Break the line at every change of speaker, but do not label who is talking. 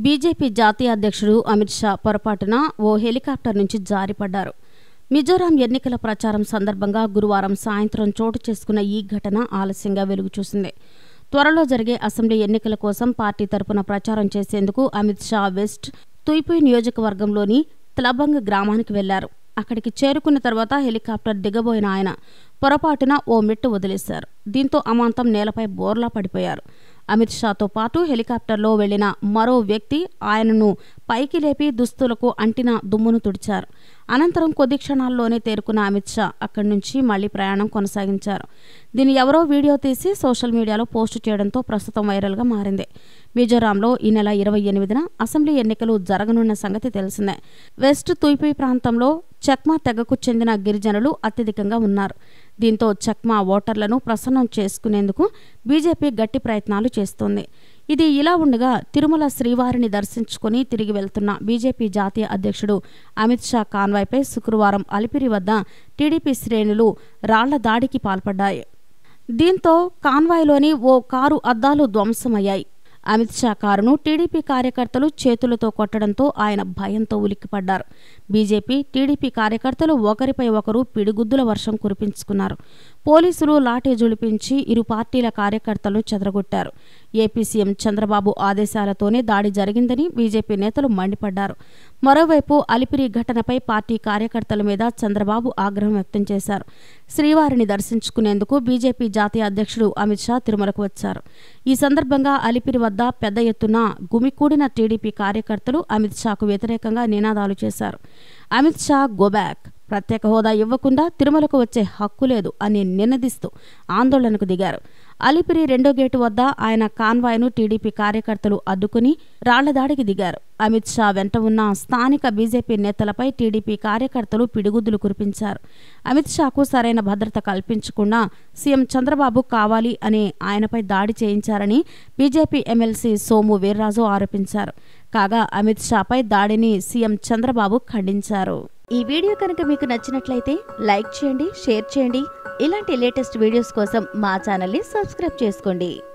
BJP జాతీయ అధ్యక్షుడు అమిత్ షా పొరపాటున ఓ హెలికాప్టర్ నుంచి జారిపడ్డారు మిజోరాం ఎన్నికల ప్రచారం సందర్భంగా గురువారం సాయంత్రం చోటు చేసుకున్న ఈ ఘటన ఆలస్యంగా వెలుగు చూసింది త్వరలో జరిగే అసెంబ్లీ ఎన్నికల కోసం పార్టీ తరపున ప్రచారం చేసేందుకు అమిత్ షా వెస్ట్ తుయిపుయ్ నియోజకవర్గంలోని త్లబంగ్ గ్రామానికి వెళ్లారు అక్కడికి చేరుకున్న తర్వాత హెలికాప్టర్ దిగబోయిన ఆయన పొరపాటున ఓ మెట్టు వదిలేశారు దీంతో అమాంతం నేలపై బోర్లా పడిపోయారు అమిత్ షాతో పాటు హెలికాప్టర్లో వెళ్లిన మరో వ్యక్తి ఆయనను పైకి లేపి దుస్తులకు అంటిన దుమ్మును తుడిచారు అనంతరం కొద్ది క్షణాల్లోనే తేరుకున్న అమిత్ షా అక్కడి నుంచి మళ్లీ ప్రయాణం కొనసాగించారు దీన్ని ఎవరో వీడియో తీసి సోషల్ మీడియాలో పోస్టు చేయడంతో ప్రస్తుతం వైరల్గా మారింది మిజోరాంలో ఈ నెల ఇరవై ఎనిమిదిన అసెంబ్లీ ఎన్నికలు జరగనున్న సంగతి తెలిసిందే వెస్ట్ తుయిపి ప్రాంతంలో చక్మా తెగకు చెందిన గిరిజనులు అత్యధికంగా ఉన్నారు దీంతో చక్మా ఓటర్లను ప్రసన్నం చేసుకునేందుకు బీజేపీ గట్టి ప్రయత్నాలు చేస్తోంది ఇది ఇలా ఉండగా తిరుమల శ్రీవారిని దర్శించుకుని తిరిగి వెళ్తున్న బీజేపీ జాతీయ అధ్యక్షుడు అమిత్ షా కాన్వాయ్పై శుక్రవారం అలిపిరి వద్ద టీడీపీ శ్రేణులు రాళ్ల దాడికి పాల్పడ్డాయి దీంతో కాన్వాయ్లోని ఓ కారు అద్దాలు ధ్వంసమయ్యాయి అమిత్ షా కారును టీడీపీ కార్యకర్తలు చేతులతో కొట్టడంతో ఆయన భయంతో ఉలిక్కిపడ్డారు బీజేపీ టీడీపీ కార్యకర్తలు ఒకరిపై ఒకరు పిడిగుద్దుల వర్షం కురిపించుకున్నారు పోలీసులు లాఠీ జుళిపించి ఇరు పార్టీల కార్యకర్తలను చెదరగొట్టారు ఏపీ సీఎం చంద్రబాబు ఆదేశాలతోనే దాడి జరిగిందని బీజేపీ నేతలు మండిపడ్డారు మరోవైపు అలిపిరి ఘటనపై పార్టీ కార్యకర్తల మీద చంద్రబాబు ఆగ్రహం వ్యక్తం చేశారు శ్రీవారిని దర్శించుకునేందుకు బీజేపీ జాతీయ అధ్యక్షుడు అమిత్ షా తిరుమలకు వచ్చారు ఈ సందర్భంగా అలిపిరి వద్ద పెద్ద ఎత్తున గుమికూడిన టీడీపీ కార్యకర్తలు అమిత్ షాకు వ్యతిరేకంగా నినాదాలు చేశారు అమిత్ షా గోబ్యాక్ ప్రత్యేక హోదా ఇవ్వకుండా తిరుమలకు వచ్చే హక్కు లేదు అని నినదిస్తూ ఆందోళనకు దిగారు అలిపిరి రెండో గేటు వద్ద ఆయన కాన్వాయ్ను టీడీపీ కార్యకర్తలు అడ్డుకుని రాళ్లదాడికి దిగారు అమిత్ షా వెంట ఉన్న స్థానిక బీజేపీ నేతలపై టీడీపీ కార్యకర్తలు పిడుగుద్దులు కురిపించారు అమిత్ షాకు సరైన భద్రత కల్పించకుండా సీఎం చంద్రబాబు కావాలి అని ఆయనపై దాడి చేయించారని బీజేపీ ఎమ్మెల్సీ సోము వీర్రాజు ఆరోపించారు కాగా అమిత్ షాపై దాడిని సీఎం చంద్రబాబు ఖండించారు
ఈ వీడియో కనుక మీకు నచ్చినట్లయితే లైక్ చేయండి షేర్ చేయండి ఇలాంటి లేటెస్ట్ వీడియోస్ కోసం మా ఛానల్ని సబ్స్క్రైబ్ చేసుకోండి